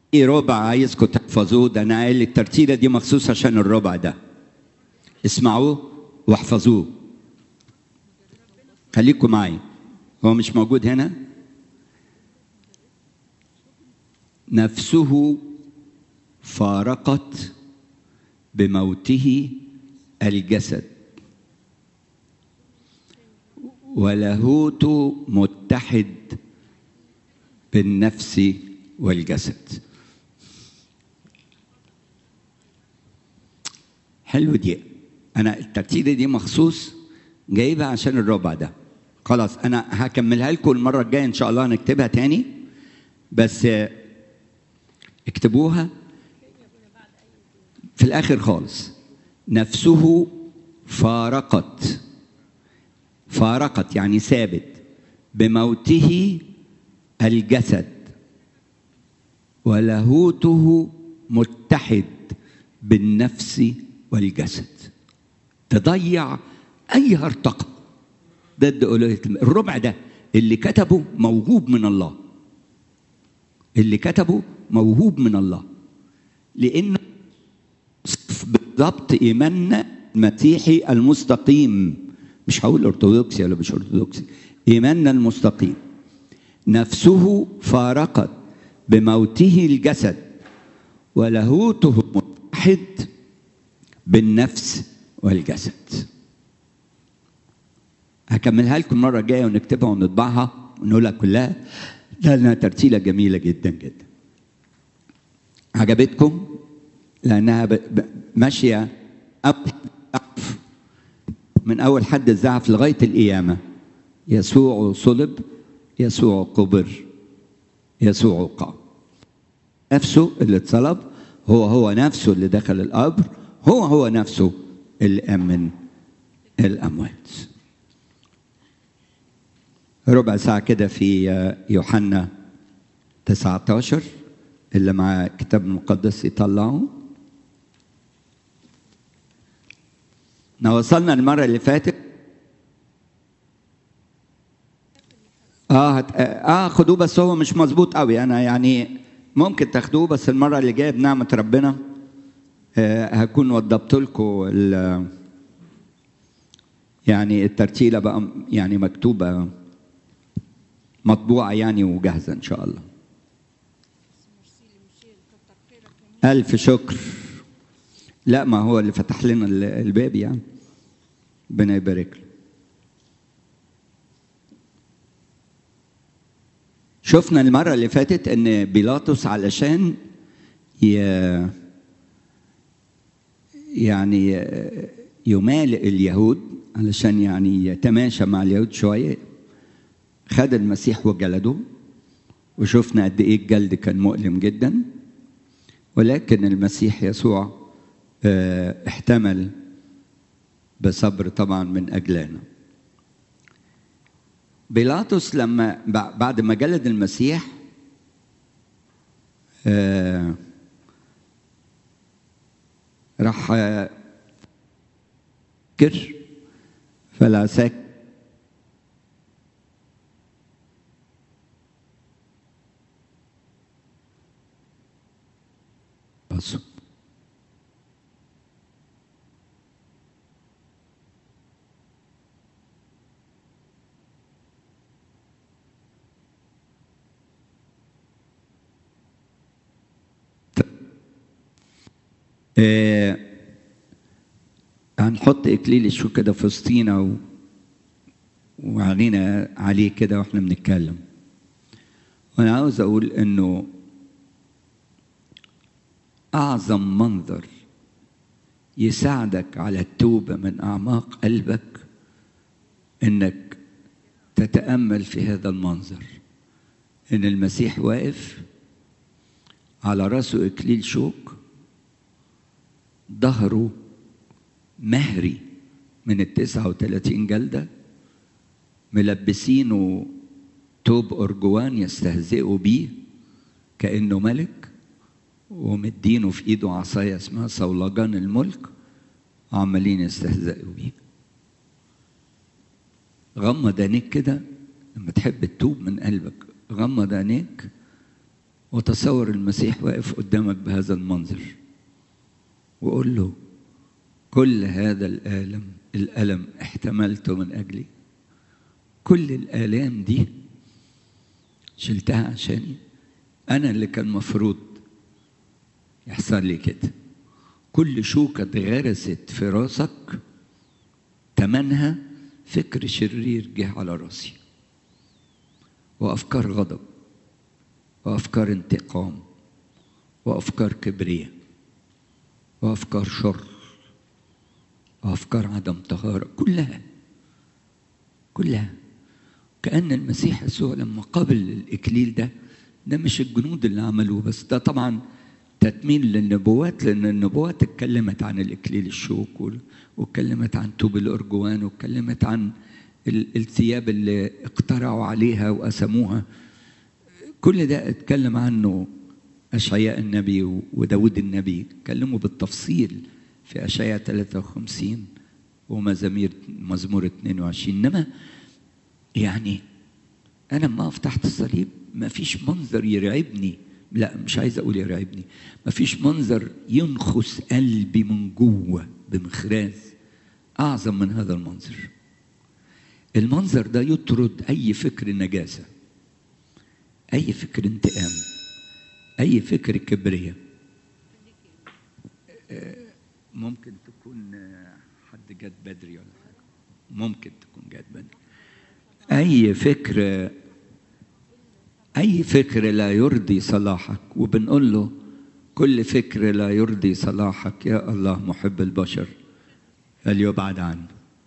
ايه ربع عايزكم تحفظوه ده انا قايل الترتيله دي مخصوص عشان الربع ده اسمعوه واحفظوه خليكم معي هو مش موجود هنا نفسه فارقت بموته الجسد ولاهوت متحد بالنفس والجسد حلو دي انا الترتيبه دي مخصوص جايبها عشان الربع ده خلاص انا هكملها لكم المره الجايه ان شاء الله هنكتبها تاني بس اكتبوها في الاخر خالص نفسه فارقت فارقت يعني ثابت بموته الجسد ولاهوته متحد بالنفس والجسد تضيع اي هرطقه ضد الوهيه الربع ده اللي كتبه موهوب من الله اللي كتبه موهوب من الله لانه بالضبط ايماننا المسيحي المستقيم مش هقول ارثوذكسي ولا مش ارثوذكسي ايماننا المستقيم نفسه فارقت بموته الجسد ولاهوته متحد بالنفس والجسد هكملها لكم المرة الجاية ونكتبها ونطبعها ونقولها كلها لأنها ترتيلة جميلة جدا جدا عجبتكم لأنها ب... ب... ماشية من أول حد الزعف لغاية القيامة يسوع صلب يسوع قبر يسوع قام نفسه اللي اتصلب هو هو نفسه اللي دخل القبر هو هو نفسه اللي قام من الأموات ربع ساعة كده في يوحنا 19 اللي مع كتاب المقدس يطلعوا احنا وصلنا المرة اللي فاتت اه هت... اه خدوه بس هو مش مظبوط قوي انا يعني ممكن تاخدوه بس المرة اللي جاية بنعمة ربنا آه هكون وضبت لكم ال... يعني الترتيلة بقى يعني مكتوبة مطبوعة يعني وجاهزة إن شاء الله ألف شكر لا ما هو اللي فتح لنا الباب يعني ربنا يبارك له شفنا المرة اللي فاتت إن بيلاطس علشان ي... يعني يمالئ اليهود علشان يعني يتماشى مع اليهود شوية خد المسيح وجلده وشفنا قد ايه الجلد كان مؤلم جدا ولكن المسيح يسوع احتمل بصبر طبعا من اجلنا بيلاطس لما بعد ما جلد المسيح راح كر فالعساك راسه آه هنحط اكليل الشو كده في وسطينا و... وعلينا عليه كده واحنا بنتكلم وانا عاوز اقول انه اعظم منظر يساعدك على التوبه من اعماق قلبك انك تتامل في هذا المنظر ان المسيح واقف على راسه اكليل شوك ظهره مهري من التسعة وثلاثين جلدة ملبسينه توب أرجوان يستهزئوا بيه كأنه ملك ومدينه في ايده عصايه اسمها صولجان الملك وعمالين يستهزئوا بيه غمض عينيك كده لما تحب تتوب من قلبك غمض عينيك وتصور المسيح واقف قدامك بهذا المنظر وقول له كل هذا الألم الألم احتملته من أجلي كل الآلام دي شلتها عشاني أنا اللي كان مفروض يحصل لي كده كل شوكة اتغرست في راسك تمنها فكر شرير جه على راسي وأفكار غضب وأفكار انتقام وأفكار كبرية وأفكار شر وأفكار عدم طهارة كلها كلها كأن المسيح يسوع لما قبل الإكليل ده ده مش الجنود اللي عملوه بس ده طبعا تتميم للنبوات لأن النبوات اتكلمت عن الإكليل الشوك واتكلمت عن توب الأرجوان واتكلمت عن الثياب اللي اقترعوا عليها وقسموها كل ده اتكلم عنه أشعياء النبي وداود النبي اتكلموا بالتفصيل في أشعياء 53 ومزامير مزمور 22 إنما يعني أنا لما أقف تحت الصليب ما فيش منظر يرعبني لا مش عايز أقول يرعبني ما فيش منظر ينخس قلبي من جوه بمخراز أعظم من هذا المنظر المنظر ده يطرد أي فكر نجاسة أي فكر انتقام أي فكر كبرية ممكن تكون حد جات بدري ولا حاجة ممكن تكون جات بدري أي فكر أي فكر لا يرضي صلاحك وبنقول له كل فكر لا يرضي صلاحك يا الله محب البشر فليبعد عنه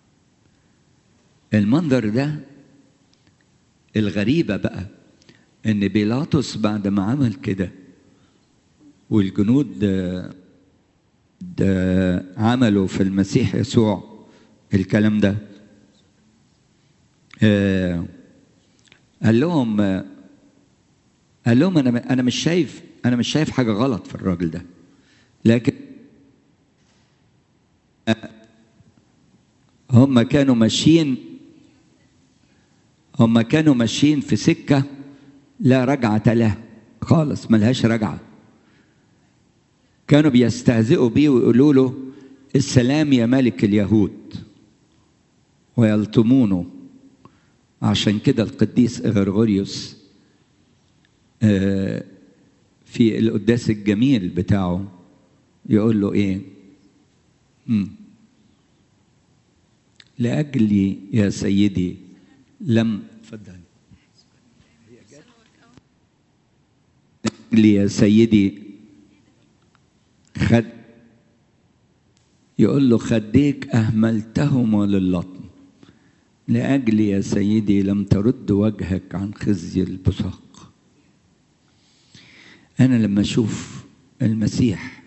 المنظر ده الغريبة بقى إن بيلاطس بعد ما عمل كده والجنود ده, ده عملوا في المسيح يسوع الكلام ده آه قال لهم قال لهم انا انا مش شايف انا مش شايف حاجه غلط في الراجل ده لكن هم كانوا ماشيين هم كانوا ماشيين في سكه لا رجعه له خالص ملهاش رجعه كانوا بيستهزئوا بيه ويقولوا له السلام يا ملك اليهود ويلطمونه عشان كده القديس غرغوريوس في القداس الجميل بتاعه يقول له ايه مم. لأجلي يا سيدي لم تفضل لأجلي يا سيدي خد يقول له خديك أهملتهما للطم لأجلي يا سيدي لم ترد وجهك عن خزي البصاق أنا لما أشوف المسيح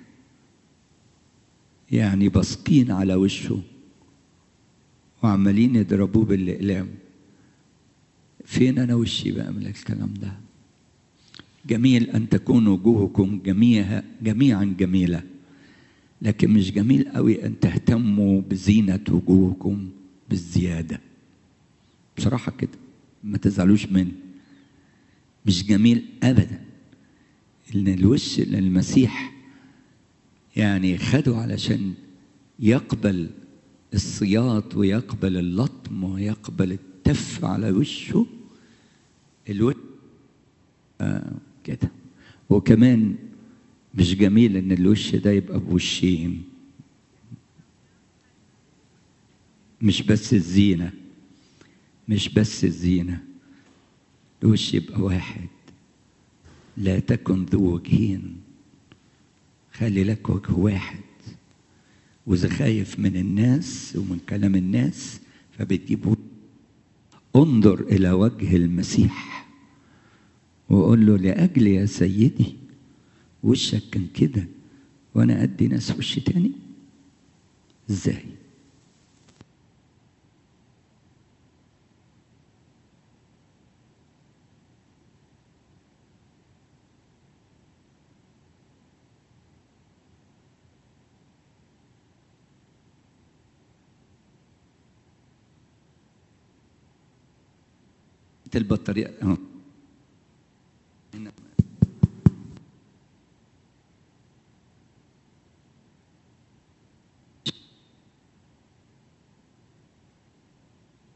يعني بصقين على وشه وعمالين يضربوه بالأقلام فين أنا وشي بقى من الكلام ده جميل أن تكون وجوهكم جميعها جميعا جميلة لكن مش جميل قوي أن تهتموا بزينة وجوهكم بالزيادة بصراحة كده ما تزعلوش مني مش جميل أبدا إن الوش للمسيح يعني خده علشان يقبل الصياط ويقبل اللطم ويقبل التف على وشه الوش آه كده وكمان مش جميل ان الوش ده يبقى بوشين مش بس الزينة مش بس الزينة الوش يبقى واحد لا تكن ذو وجهين خلي لك وجه واحد وإذا خايف من الناس ومن كلام الناس فبتجيب انظر إلى وجه المسيح وقول له لأجل يا سيدي وشك كان كده وأنا أدي ناس وش تاني إزاي البطارية اه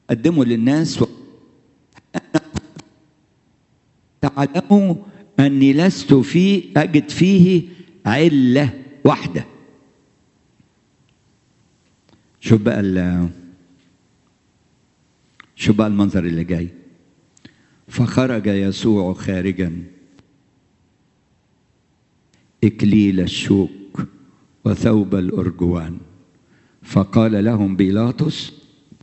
قدمه للناس و... تعلموا أني لست فيه أجد فيه علة واحدة شوف بقى ال شوف بقى المنظر اللي جاي فخرج يسوع خارجا إكليل الشوك وثوب الأرجوان فقال لهم بيلاطس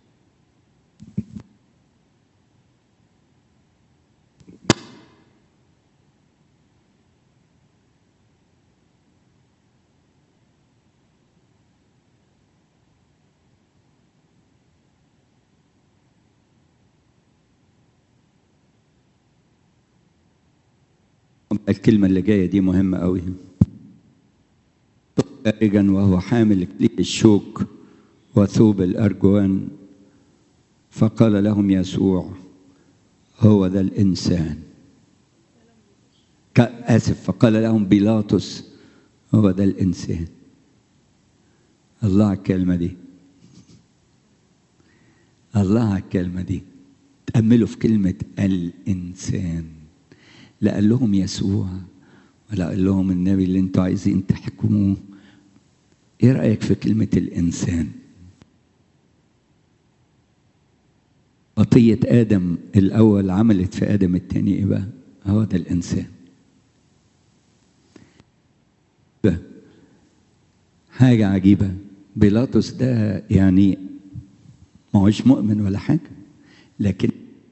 الكلمة اللي جاية دي مهمة قوي خارجا وهو حامل كليل الشوك وثوب الأرجوان فقال لهم يسوع هو ذا الإنسان آسف فقال لهم بيلاطس هو ذا الإنسان الله على الكلمة دي الله على الكلمة دي تأملوا في كلمة الإنسان لا قال لهم يسوع ولا قال لهم النبي اللي انتوا عايزين تحكموه ايه رأيك في كلمة الإنسان خطية آدم الأول عملت في آدم الثاني إيه بقى؟ هو ده الإنسان. ده حاجة عجيبة بيلاطس ده يعني ما هوش مؤمن ولا حاجة لكن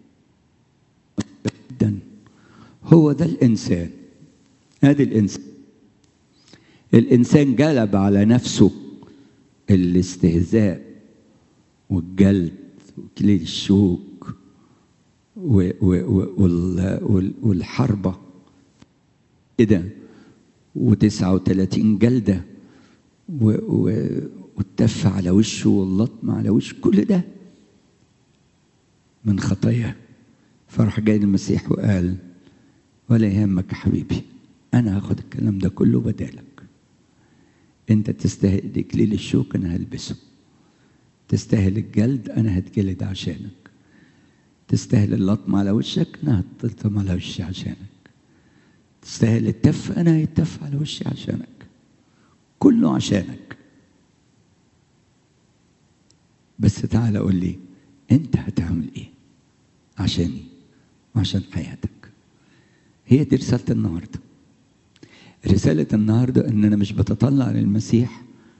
جدا هو ده الإنسان هذا الإنسان الإنسان جلب على نفسه الاستهزاء والجلد وكليل الشوك والحربة كده وتسعة وثلاثين جلدة والتف على وشه واللطم على وشه كل ده من خطاياه فراح جاي المسيح وقال ولا يهمك يا حبيبي انا هاخد الكلام ده كله بدالك انت تستاهل اكليل الشوك انا هلبسه تستاهل الجلد انا هتجلد عشانك تستاهل اللطم على وشك انا هتلطم على وشي عشانك تستاهل التف انا هيتف على وشي عشانك كله عشانك بس تعالى قول لي انت هتعمل ايه عشاني وعشان حياتك هي دي رسالة النهارده رسالة النهارده ان انا مش بتطلع للمسيح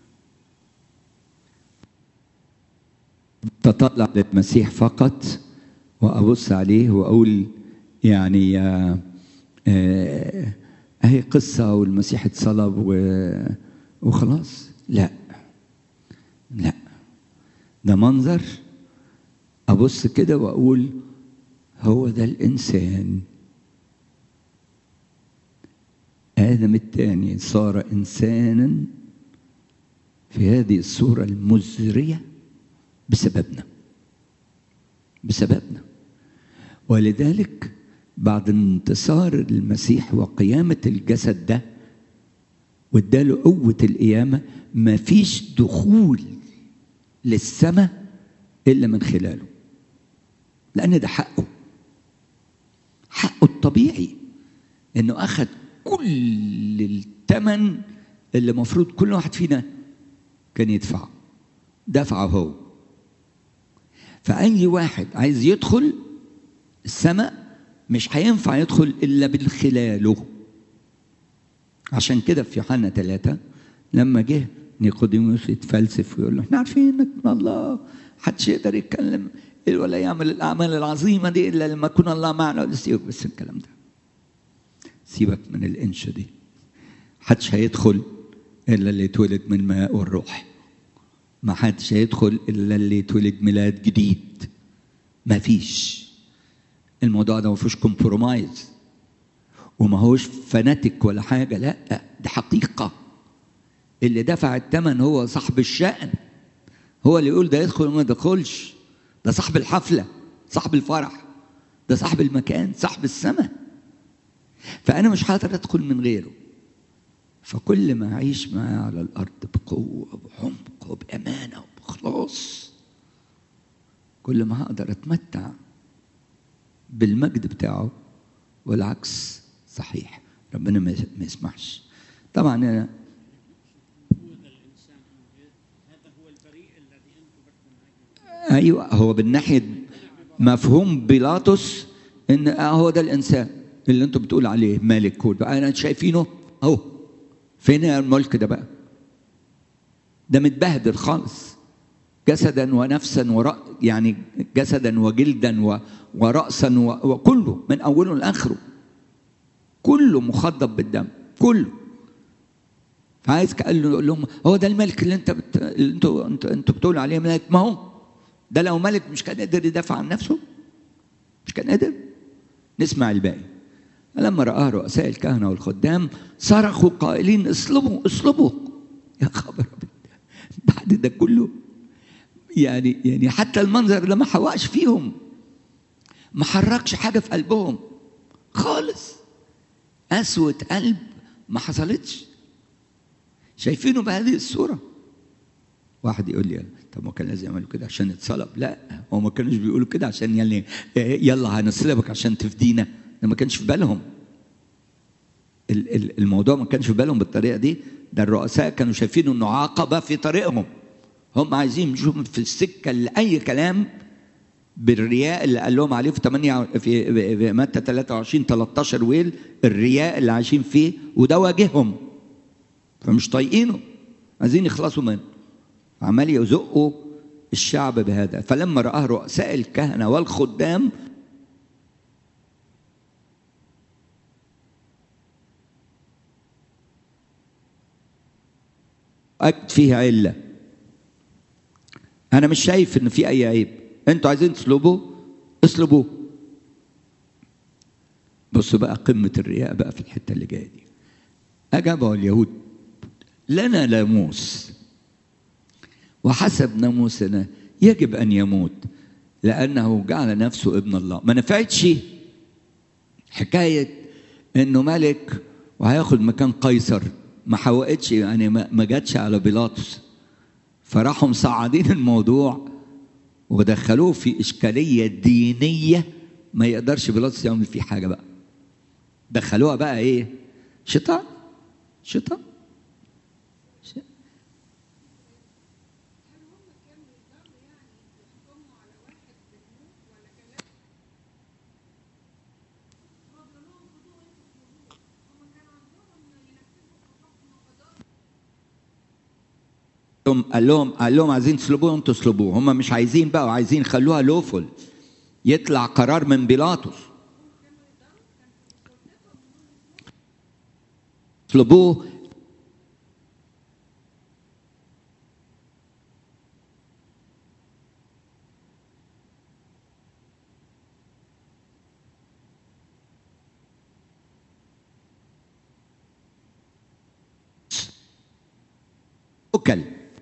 بتطلع للمسيح فقط وابص عليه واقول يعني آه آه اهي قصة والمسيح اتصلب وخلاص لا لا ده منظر ابص كده واقول هو ده الانسان ادم الثاني صار انسانا في هذه الصوره المزريه بسببنا بسببنا ولذلك بعد انتصار المسيح وقيامه الجسد ده واداله قوه القيامه ما فيش دخول للسماء الا من خلاله لان ده حقه حقه الطبيعي انه اخذ كل الثمن اللي المفروض كل واحد فينا كان يدفعه دفعه هو فأي واحد عايز يدخل السماء مش هينفع يدخل إلا من خلاله عشان كده في يوحنا ثلاثة لما جه نيقوديموس يتفلسف ويقول له احنا عارفين انك من الله محدش يقدر يتكلم ولا يعمل الاعمال العظيمه دي الا لما يكون الله معنا سيبك بس الكلام ده سيبك من الانشا دي محدش هيدخل الا اللي يتولد من الماء والروح ما حدش هيدخل الا اللي يتولد ميلاد جديد ما فيش الموضوع ده ما فيهوش كومبرومايز وما هوش فناتك ولا حاجه لا دي حقيقه اللي دفع الثمن هو صاحب الشأن هو اللي يقول ده يدخل وما يدخلش ده صاحب الحفلة صاحب الفرح ده صاحب المكان صاحب السماء فأنا مش هقدر أدخل من غيره فكل ما أعيش معاه على الأرض بقوة وبعمق وبأمانة وبإخلاص كل ما هقدر اتمتع بالمجد بتاعه والعكس صحيح ربنا ما يسمحش طبعا أنا هذا الانسان هذا هو البريء الذي انتم بدكم عليه ايوه هو بالناحيه مفهوم بيلاطس ان آه هو ده الانسان اللي انتم بتقول عليه مالك كل بقى انا شايفينه اهو فين الملك ده بقى ده متبهدل خالص جسدا ونفسا ورأ يعني جسدا وجلدا و- ورأسا و- وكله من اوله لاخره كله مخضب بالدم كله فعايز قال له يقول لهم هو ده الملك اللي انت بت... اللي انتوا انتوا انتوا بتقولوا عليه ملك ما هو ده لو ملك مش كان قادر يدافع عن نفسه مش كان قادر نسمع الباقي فلما رآه رؤساء الكهنة والخدام صرخوا قائلين اصلبوا اصلبوا يا خبر أبيض. بعد ده كله يعني يعني حتى المنظر ده ما حوقش فيهم ما حركش حاجة في قلبهم خالص قسوة قلب ما حصلتش شايفينه بهذه الصورة واحد يقول لي طب ما كان لازم يعملوا كده عشان يتصلب لا هو ما كانوش بيقولوا كده عشان يعني يلا هنصلبك عشان تفدينا ده ما كانش في بالهم ال- ال- الموضوع ما كانش في بالهم بالطريقه دي ده الرؤساء كانوا شايفين انه عقبه في طريقهم هم عايزين يمشوا في السكه لاي كلام بالرياء اللي قال لهم عليه في 8 في في متى 23 13 ويل الرياء اللي عايشين فيه وده واجههم فمش طايقينه عايزين يخلصوا منه عمال يزقوا الشعب بهذا فلما رآه رؤساء الكهنة والخدام أكد فيه علة أنا مش شايف إن في أي عيب أنتوا عايزين تسلبوه اسلبوه بصوا بقى قمة الرياء بقى في الحتة اللي جاية دي أجابه اليهود لنا ناموس وحسب ناموسنا يجب ان يموت لانه جعل نفسه ابن الله ما نفعتش حكايه انه ملك وهياخد مكان قيصر ما حوقتش يعني ما ما جاتش على بيلاطس فراحوا مصعدين الموضوع ودخلوه في اشكاليه دينيه ما يقدرش بيلاطس يعمل فيه حاجه بقى دخلوها بقى ايه شيطان شيطان لهم قال لهم قال لهم عايزين تسلبوه انتوا تسلبوه هم مش عايزين بقى عايزين خلوها لوفل يطلع قرار من بيلاطس اطلبوه أكل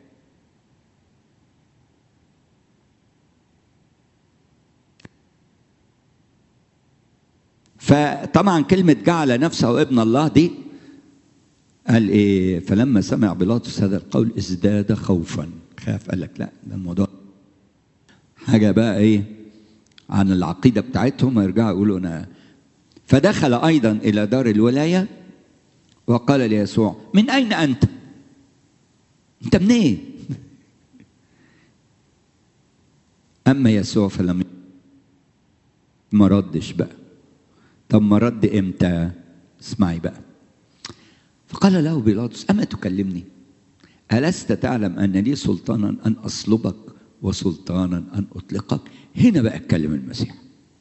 فطبعا كلمة جعل نفسه ابن الله دي قال ايه فلما سمع بيلاطس هذا القول ازداد خوفا خاف قال لك لا ده الموضوع حاجة بقى ايه عن العقيدة بتاعتهم يرجعوا يقولوا انا فدخل ايضا الى دار الولاية وقال ليسوع من اين انت؟ انت منين؟ إيه؟ اما يسوع فلم ما ردش بقى طب ما رد امتى؟ اسمعي بقى فقال له بيلاطس اما تكلمني؟ الست تعلم ان لي سلطانا ان اصلبك وسلطانا ان اطلقك؟ هنا بقى اتكلم المسيح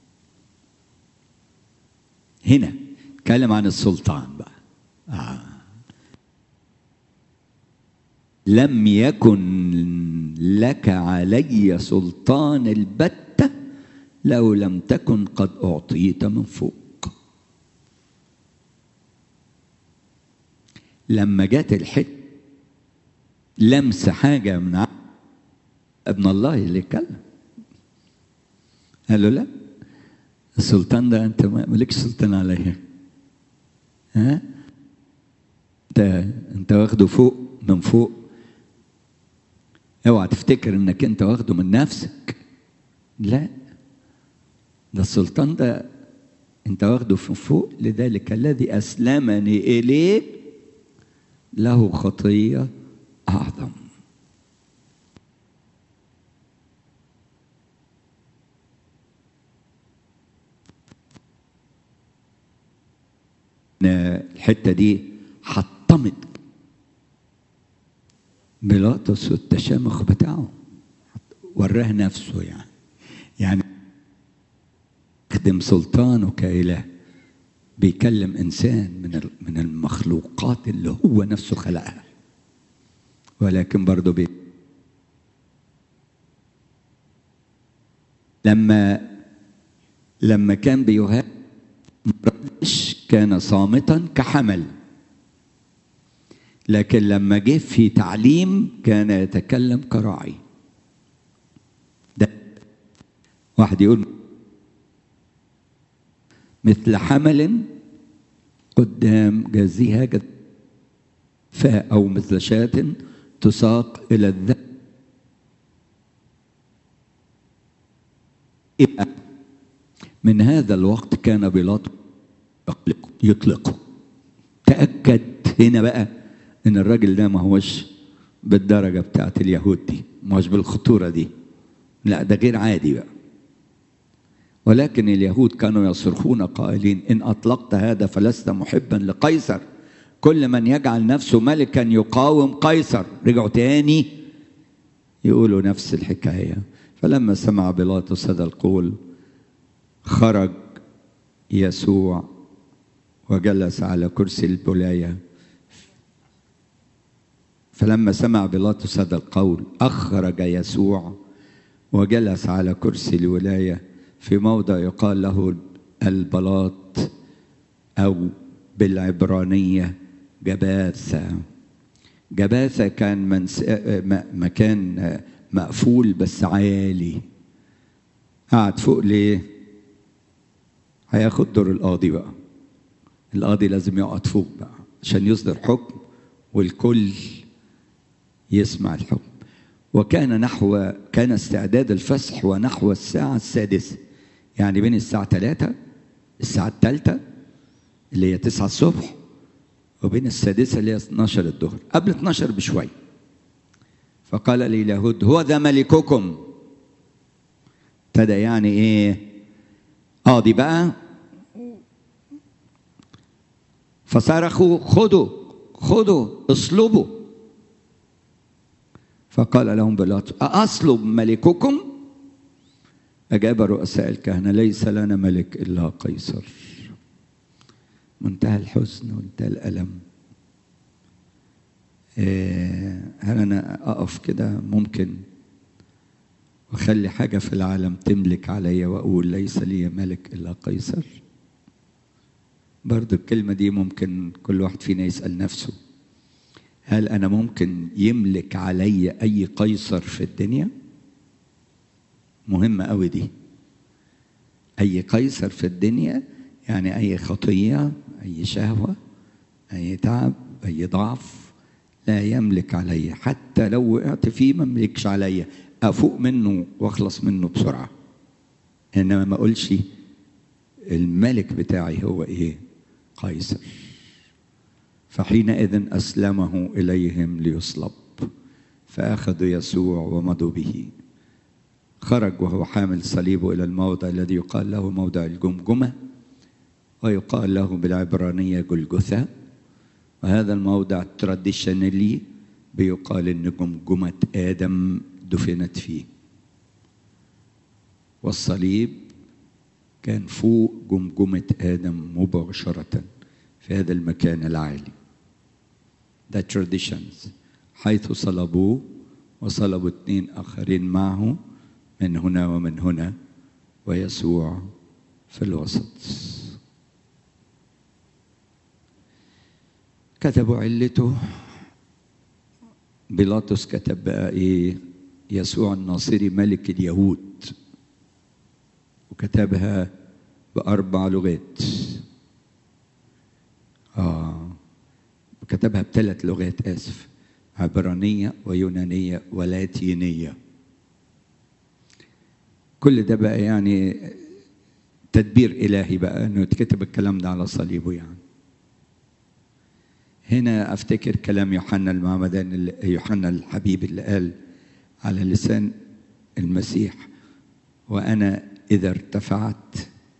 هنا اتكلم عن السلطان بقى آه. لم يكن لك علي سلطان البتة لو لم تكن قد أعطيت من فوق لما جت الحت لمس حاجة من ع- ابن الله اللي اتكلم قال له لا السلطان ده انت ما- مالكش سلطان عليا ها انت انت واخده فوق من فوق اوعى تفتكر انك انت واخده من نفسك لا ده السلطان ده انت واخده من فوق لذلك الذي اسلمني اليه له خطيه اعظم الحته دي حطمت بيلاطس والتشامخ بتاعه وراه نفسه يعني يعني يخدم سلطانه كإله بيكلم إنسان من من المخلوقات اللي هو نفسه خلقها ولكن برضه بي لما لما كان بيهاجم كان صامتا كحمل لكن لما جه في تعليم كان يتكلم كراعي ده واحد يقول مثل حمل قدام جازيها فاء أو مثل شاة تساق إلى الذهب من هذا الوقت كان بيلاطس يطلقه يطلقه تأكد هنا بقى إن الراجل ده ما هوش بالدرجة بتاعت اليهود دي ما هوش بالخطورة دي لا ده غير عادي بقى ولكن اليهود كانوا يصرخون قائلين إن أطلقت هذا فلست محبا لقيصر كل من يجعل نفسه ملكا يقاوم قيصر رجعوا تاني يقولوا نفس الحكاية فلما سمع بيلاطس هذا القول خرج يسوع وجلس على كرسي الولاية فلما سمع بيلاطس هذا القول أخرج يسوع وجلس على كرسي الولاية في موضع يقال له البلاط أو بالعبرانية جباثة جباثة كان منس... مكان مقفول بس عالي قعد فوق ليه هياخد دور القاضي بقى القاضي لازم يقعد فوق بقى عشان يصدر حكم والكل يسمع الحكم وكان نحو كان استعداد الفسح ونحو الساعة السادسة يعني بين الساعة 3 الساعة الثالثة اللي هي 9 الصبح وبين السادسة اللي هي 12 الظهر قبل 12 بشوي فقال لي اليهود هو ذا ملككم ابتدى يعني ايه قاضي بقى فصرخوا خذوا خذوا اصلبوا فقال لهم بيلاطس أأصلب ملككم أجاب رؤساء الكهنة ليس لنا ملك إلا قيصر منتهى الحزن ومنتهى الألم هل أنا أقف كده ممكن وأخلي حاجة في العالم تملك عليا وأقول ليس لي ملك إلا قيصر برضو الكلمة دي ممكن كل واحد فينا يسأل نفسه هل أنا ممكن يملك علي أي قيصر في الدنيا؟ مهمة أوي دي أي قيصر في الدنيا يعني أي خطية أي شهوة أي تعب أي ضعف لا يملك علي حتى لو وقعت فيه ما يملكش علي أفوق منه وأخلص منه بسرعة إنما ما أقولش الملك بتاعي هو إيه؟ قيصر فحينئذ أسلمه إليهم ليصلب فأخذوا يسوع ومضوا به خرج وهو حامل صليبه إلى الموضع الذي يقال له موضع الجمجمة ويقال له بالعبرانية جلجثة وهذا الموضع تراديشنالي بيقال إن جمجمة آدم دفنت فيه والصليب كان فوق جمجمة آدم مباشرةً في هذا المكان العالي ده traditions حيث صلبوه وصلبوا اثنين آخرين معه من هنا ومن هنا ويسوع في الوسط كتبوا علته بيلاطس كتب بقى ايه يسوع الناصري ملك اليهود وكتبها بأربع لغات آه كتبها بثلاث لغات آسف عبرانية ويونانية ولاتينية كل ده بقى يعني تدبير إلهي بقى إنه يتكتب الكلام ده على صليبه يعني هنا أفتكر كلام يوحنا المعمدان اللي- يوحنا الحبيب اللي قال على لسان المسيح وأنا إذا ارتفعت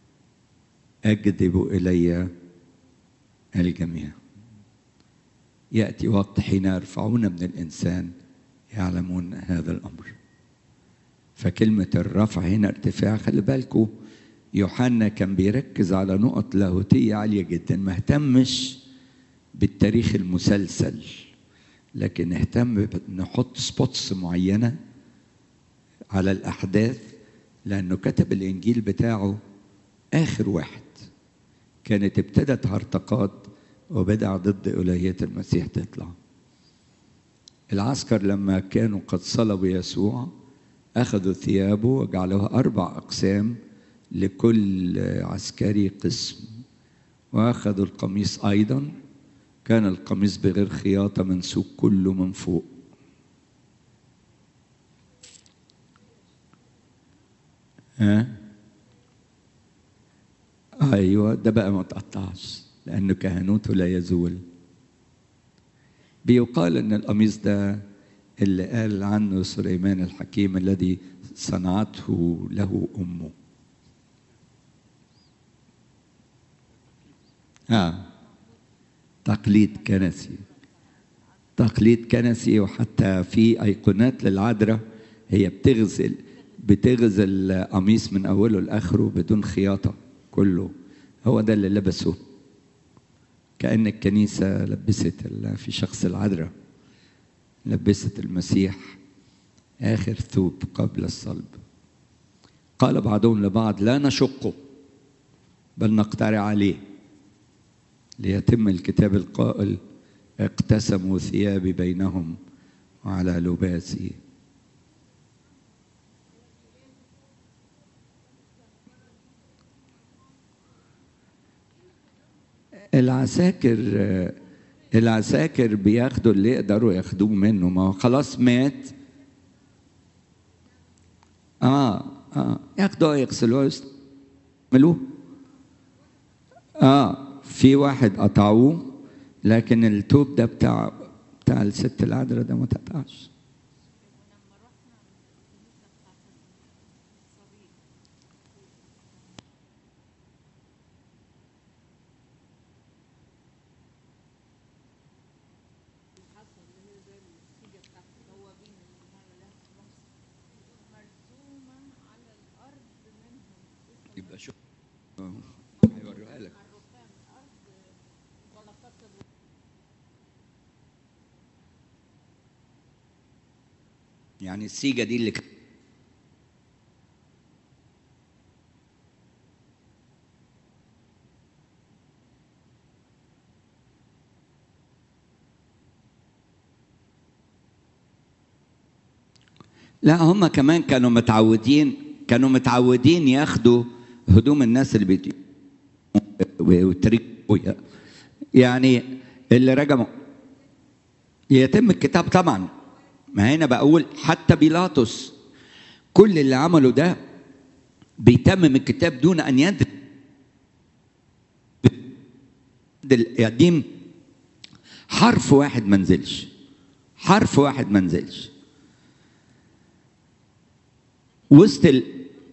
أجذب إلي الجميع يأتي وقت حين يرفعون من الإنسان يعلمون هذا الأمر فكلمة الرفع هنا ارتفاع خلي بالكم يوحنا كان بيركز على نقط لاهوتية عالية جدا ما اهتمش بالتاريخ المسلسل لكن اهتم نحط سبوتس معينة على الأحداث لأنه كتب الإنجيل بتاعه آخر واحد كانت ابتدت هرطقات وبدع ضد إلهية المسيح تطلع العسكر لما كانوا قد صلبوا يسوع أخذوا ثيابه وجعلوها أربع أقسام لكل عسكري قسم وأخذوا القميص أيضا كان القميص بغير خياطة منسوق كله من فوق ها ايوه ده بقى ما تقطعش لانه كهنوته لا يزول بيقال ان القميص ده اللي قال عنه سليمان الحكيم الذي صنعته له امه اه تقليد كنسي تقليد كنسي وحتى في ايقونات للعذراء هي بتغزل بتغزل قميص من اوله لاخره بدون خياطه كله هو ده اللي لبسه كأن الكنيسة لبست ال- في شخص العذراء لبست المسيح آخر ثوب قبل الصلب قال بعضهم لبعض لا نشقه بل نقترع عليه ليتم الكتاب القائل اقتسموا ثيابي بينهم وعلى لباسي العساكر العساكر بياخدوا اللي يقدروا ياخدوه منه ما هو خلاص مات اه اه ياخدوه يغسلوه يستعملوه اه في واحد قطعوه لكن التوب ده بتاع بتاع الست العذراء ده ما تقطعش يبقى شو هيوريها لك يعني السيجة دي اللي ك- لا هم كمان كانوا متعودين كانوا متعودين ياخدوا هدوم الناس اللي بيت ويتركوا يعني اللي رجموا يتم الكتاب طبعا ما هنا بقول حتى بيلاطس كل اللي عمله ده بيتمم الكتاب دون ان يدري القديم حرف واحد ما نزلش حرف واحد ما نزلش وسط ال...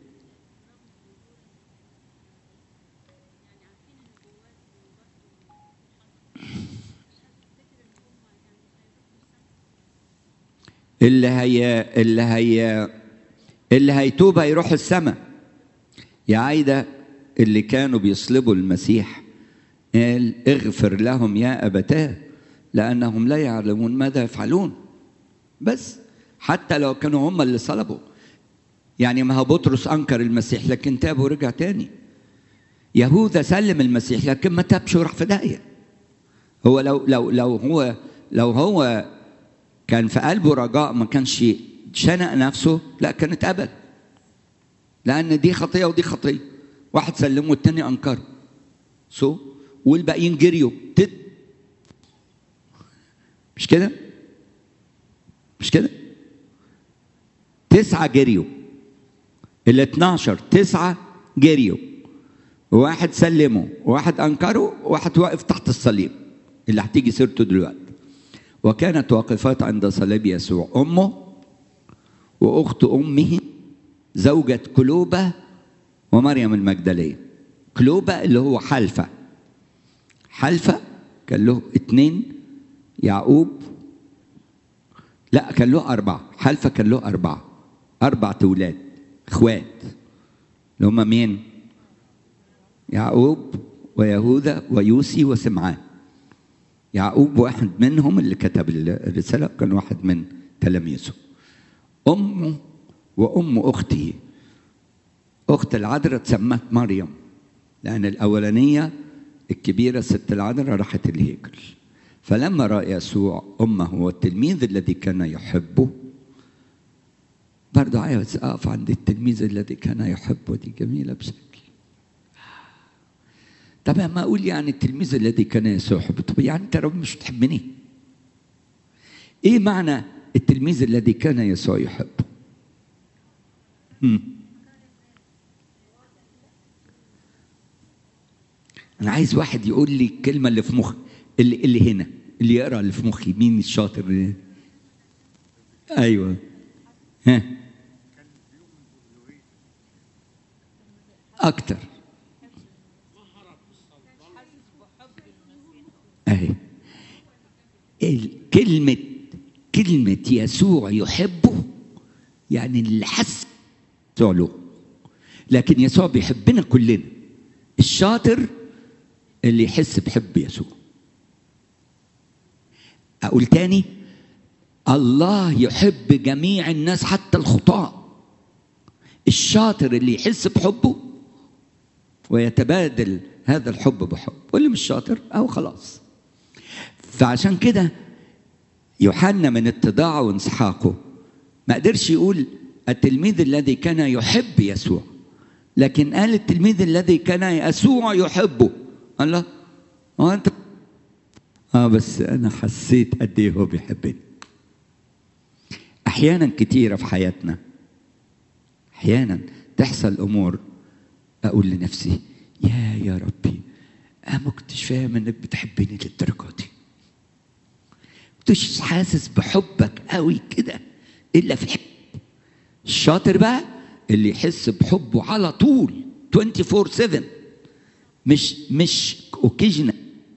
اللي هي اللي هي اللي هيتوب هيروح السماء يا عايده اللي كانوا بيصلبوا المسيح قال اغفر لهم يا ابتاه لانهم لا يعلمون ماذا يفعلون بس حتى لو كانوا هم اللي صلبوا يعني ما هو بطرس انكر المسيح لكن تاب ورجع تاني يهوذا سلم المسيح لكن ما تابش وراح في داهيه هو لو لو لو هو لو هو كان في قلبه رجاء ما كانش شنق نفسه لا كان اتقبل لان دي خطيه ودي خطيه واحد سلمه والتاني انكره سو so, والباقيين جريوا تد مش كده مش كده تسعة جريوا ال 12 تسعة جريوا واحد سلمه واحد أنكره واحد واقف تحت الصليب اللي هتيجي سيرته دلوقتي وكانت واقفات عند صليب يسوع أمه وأخت أمه زوجة كلوبة ومريم المجدلية كلوبة اللي هو حلفة حلفة كان له اتنين يعقوب لا كان له أربعة حلفة كان له أربعة أربعة أولاد إخوات اللي هم مين؟ يعقوب ويهوذا ويوسي وسمعان يعقوب واحد منهم اللي كتب الرسالة كان واحد من تلاميذه أمه وأم أخته أخت العذراء تسمت مريم لأن الأولانية الكبيرة ست العذراء راحت الهيكل فلما رأى يسوع أمه والتلميذ الذي كان يحبه برضه عايز أقف عند التلميذ الذي كان يحبه دي جميلة بشكل طب ما أقول يعني التلميذ الذي كان يسوع يحبه طب يعني أنت رب مش بتحبني إيه معنى التلميذ الذي كان يسوع يحبه هم. انا عايز واحد يقول لي الكلمه اللي في مخي اللي اللي هنا اللي يقرا اللي في مخي مين الشاطر ايوه ها اكتر اهي كلمه كلمه يسوع يحبه يعني اللي حس يسوع له لكن يسوع بيحبنا كلنا الشاطر اللي يحس بحب يسوع أقول تاني الله يحب جميع الناس حتى الخطاة الشاطر اللي يحس بحبه ويتبادل هذا الحب بحب واللي مش شاطر أو خلاص فعشان كده يوحنا من اتضاعه وانسحاقه ما قدرش يقول التلميذ الذي كان يحب يسوع لكن قال التلميذ الذي كان يسوع يحبه الله هو انت اه بس انا حسيت قد ايه هو بيحبني احيانا كتيره في حياتنا احيانا تحصل امور اقول لنفسي يا يا ربي انا ما كنتش فاهم انك بتحبني للدرجه دي كنتش حاسس بحبك قوي كده الا في الحب الشاطر بقى اللي يحس بحبه على طول 24 7 مش مش اوكيجنال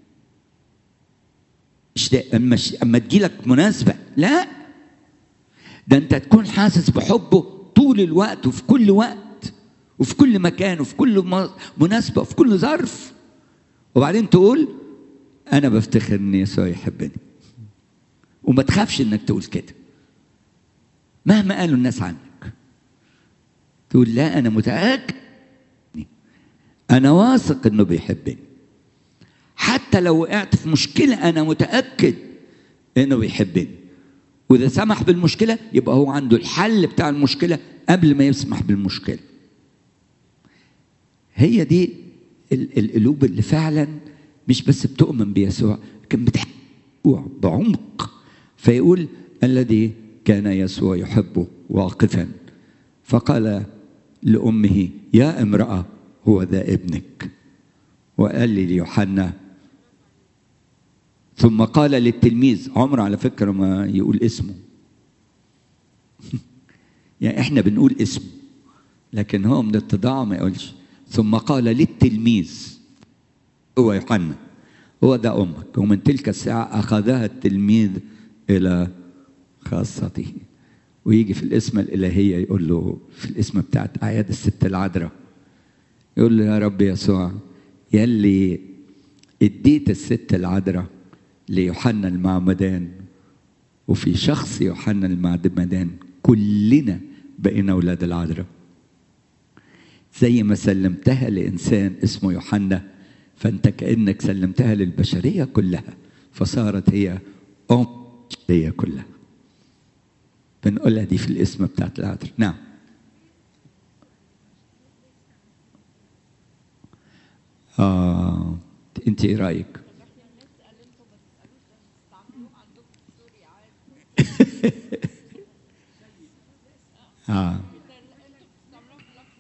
مش اما اما تجيلك مناسبه لا ده انت تكون حاسس بحبه طول الوقت وفي كل وقت وفي كل مكان وفي كل مناسبه وفي كل ظرف وبعدين تقول انا بفتخر ان يسوع يحبني وما تخافش انك تقول كده مهما قالوا الناس عنك تقول لا انا متاكد انا واثق انه بيحبني حتى لو وقعت في مشكله انا متاكد انه بيحبني واذا سمح بالمشكله يبقى هو عنده الحل بتاع المشكله قبل ما يسمح بالمشكله هي دي القلوب اللي فعلا مش بس بتؤمن بيسوع لكن بتحب بعمق فيقول الذي كان يسوع يحبه واقفا فقال لامه يا امراه هو ذا ابنك وقال لي ليوحنا ثم قال للتلميذ عمر على فكرة ما يقول اسمه يعني احنا بنقول اسمه لكن هو من اتضاعه ما يقولش ثم قال للتلميذ هو يوحنا هو ده امك ومن تلك الساعة اخذها التلميذ الى خاصته ويجي في الاسم الالهية يقول له في الاسم بتاعت اعياد الست العذراء يقول له يا رب يسوع يلي اديت الست العذراء ليوحنا المعمدان وفي شخص يوحنا المعمدان كلنا بقينا اولاد العذراء زي ما سلمتها لانسان اسمه يوحنا فانت كانك سلمتها للبشريه كلها فصارت هي ام البشريه كلها بنقولها دي في الاسم بتاعت العذراء نعم آه انت ايه رايك اه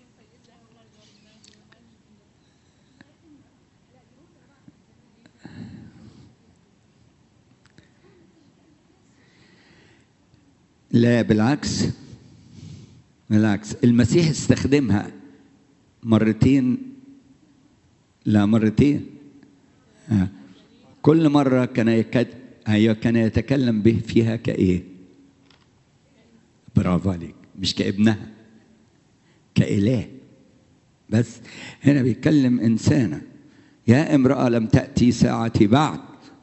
لا بالعكس بالعكس المسيح استخدمها مرتين لا مرتين آه. كل مرة كان يكاد أيوة كان يتكلم به فيها كإيه؟ برافو عليك مش كابنها كإله بس هنا بيتكلم إنسانة يا امرأة لم تأتي ساعتي بعد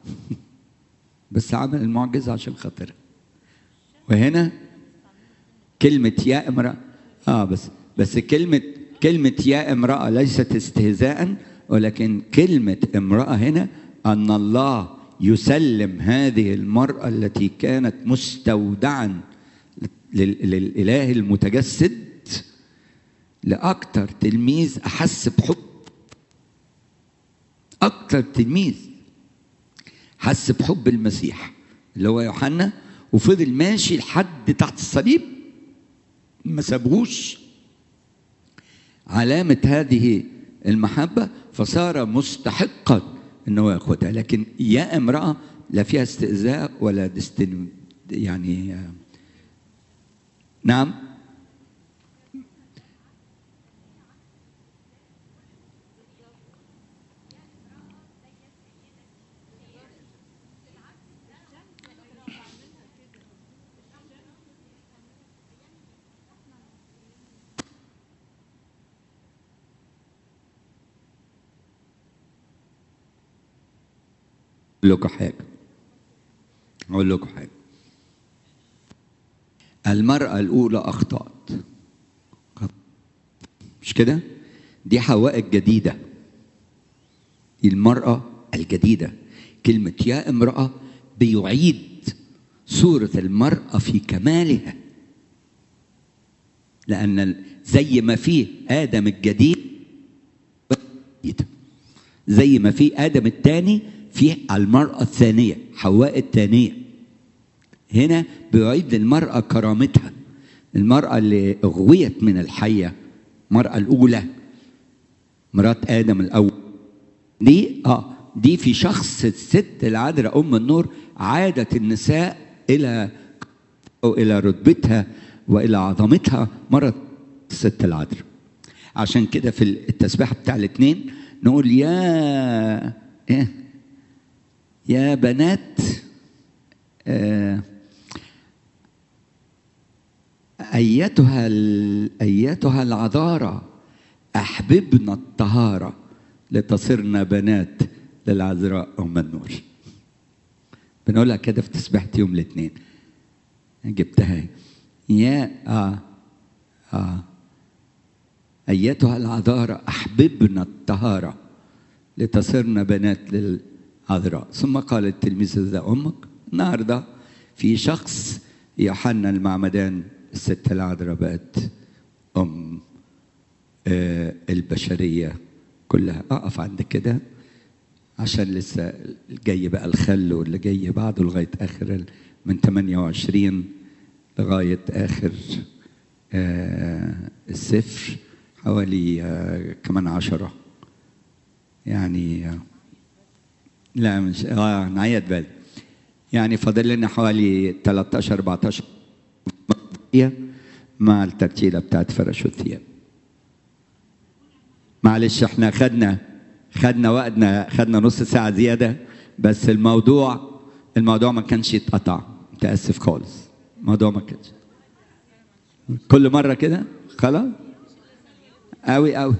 بس عمل المعجزة عشان خاطرها وهنا كلمة يا امرأة اه بس بس كلمة كلمة يا امرأة ليست استهزاء ولكن كلمة امرأة هنا أن الله يسلم هذه المرأة التي كانت مستودعا لل- للإله المتجسد لأكتر تلميذ أحس بحب أكتر تلميذ حس بحب المسيح اللي هو يوحنا وفضل ماشي لحد تحت الصليب ما سابهوش علامة هذه المحبة فصار مستحقا انه ياخدها لكن يا امرأة لا فيها استئذاء ولا دستن يعني آه، نعم أقول لكم حاجة أقول لكم حاجة المرأة الأولى أخطأت مش كده؟ دي حواء الجديدة دي المرأة الجديدة كلمة يا امرأة بيعيد صورة المرأة في كمالها لأن زي ما في آدم الجديد زي ما في آدم الثاني في المرأة الثانية حواء الثانية هنا بيعيد للمرأة كرامتها المرأة اللي أغويت من الحية المرأة الأولى مرات آدم الأول دي اه دي في شخص الست العذراء أم النور عادت النساء إلى أو إلى رتبتها وإلى عظمتها مرة الست العذراء عشان كده في التسبيحة بتاع الاثنين نقول يا إيه يا بنات آه أيتها ال- أيتها العذارى أحببنا الطهارة لتصرنا بنات للعذراء أم النور بنقولها كده في تسبيحة يوم الاثنين جبتها يا آه آه أيتها العذارى أحببنا الطهارة لتصرنا بنات للعذراء ثم قال التلميذ ذا أمك النهاردة في شخص يوحنا المعمدان الست العذراء بقت أم آه، البشرية كلها أقف عند كده عشان لسه جاي بقى الخل واللي جاي بعده لغاية آخر ال- من 28 لغاية آخر آه، السفر حوالي آه، كمان عشرة يعني آه، لا مش اه نعيد بالي يعني فاضل لنا حوالي 13 14 مع الترتيلة بتاعت فرش الثياب معلش احنا خدنا خدنا وقتنا خدنا نص ساعة زيادة بس الموضوع الموضوع ما كانش يتقطع متأسف خالص الموضوع ما كانش كل مرة كده خلاص قوي قوي